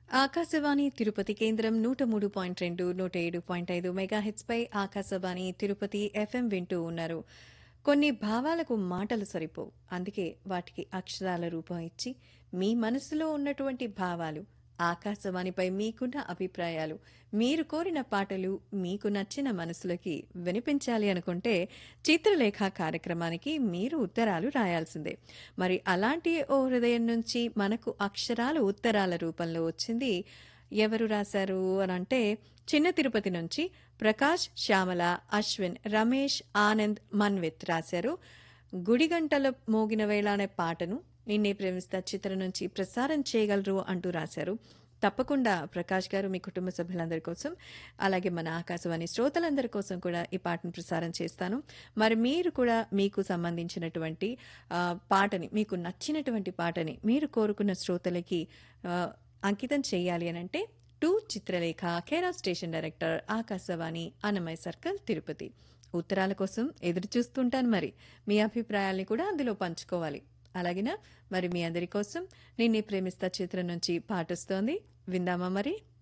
ఆకాశవాణి తిరుపతి కేంద్రం నూట మూడు పాయింట్ రెండు నూట ఏడు పాయింట్ ఐదు మెగాహెచ్పై ఆకాశవాణి తిరుపతి ఎఫ్ఎం వింటూ ఉన్నారు కొన్ని భావాలకు మాటలు సరిపోవు అందుకే వాటికి అక్షరాల రూపం ఇచ్చి మీ మనసులో ఉన్నటువంటి భావాలు ఆకాశవాణిపై మీకున్న అభిప్రాయాలు మీరు కోరిన పాటలు మీకు నచ్చిన మనసులకి వినిపించాలి అనుకుంటే చిత్రలేఖ కార్యక్రమానికి మీరు ఉత్తరాలు రాయాల్సిందే మరి అలాంటి ఓ హృదయం నుంచి మనకు అక్షరాలు ఉత్తరాల రూపంలో వచ్చింది ఎవరు రాశారు అని అంటే చిన్న తిరుపతి నుంచి ప్రకాష్ శ్యామల అశ్విన్ రమేష్ ఆనంద్ మన్విత్ రాశారు గుడిగంటల మోగిన వేళ అనే పాటను నిన్నే ప్రేమిస్తా చిత్రం నుంచి ప్రసారం చేయగలరు అంటూ రాశారు తప్పకుండా ప్రకాష్ గారు మీ కుటుంబ సభ్యులందరి కోసం అలాగే మన ఆకాశవాణి శ్రోతలందరి కోసం కూడా ఈ పాటను ప్రసారం చేస్తాను మరి మీరు కూడా మీకు సంబంధించినటువంటి ఆ, పాటని మీకు నచ్చినటువంటి పాటని మీరు కోరుకున్న శ్రోతలకి ఆ, అంకితం చేయాలి అని అంటే to Chitralekha care of station director Akashvani Annamayya circle Tirupati ఉత్తరాల కోసం ఎదురు చూస్తుంటాను మరి మీ అభిప్రాయాల్ని కూడా అందులో పంచుకోవాలి అలాగేనా మరి మీ అందరి కోసం నిన్నే ప్రేమిస్తా చిత్రం నుంచి పాటొస్తోంది విందామా మరి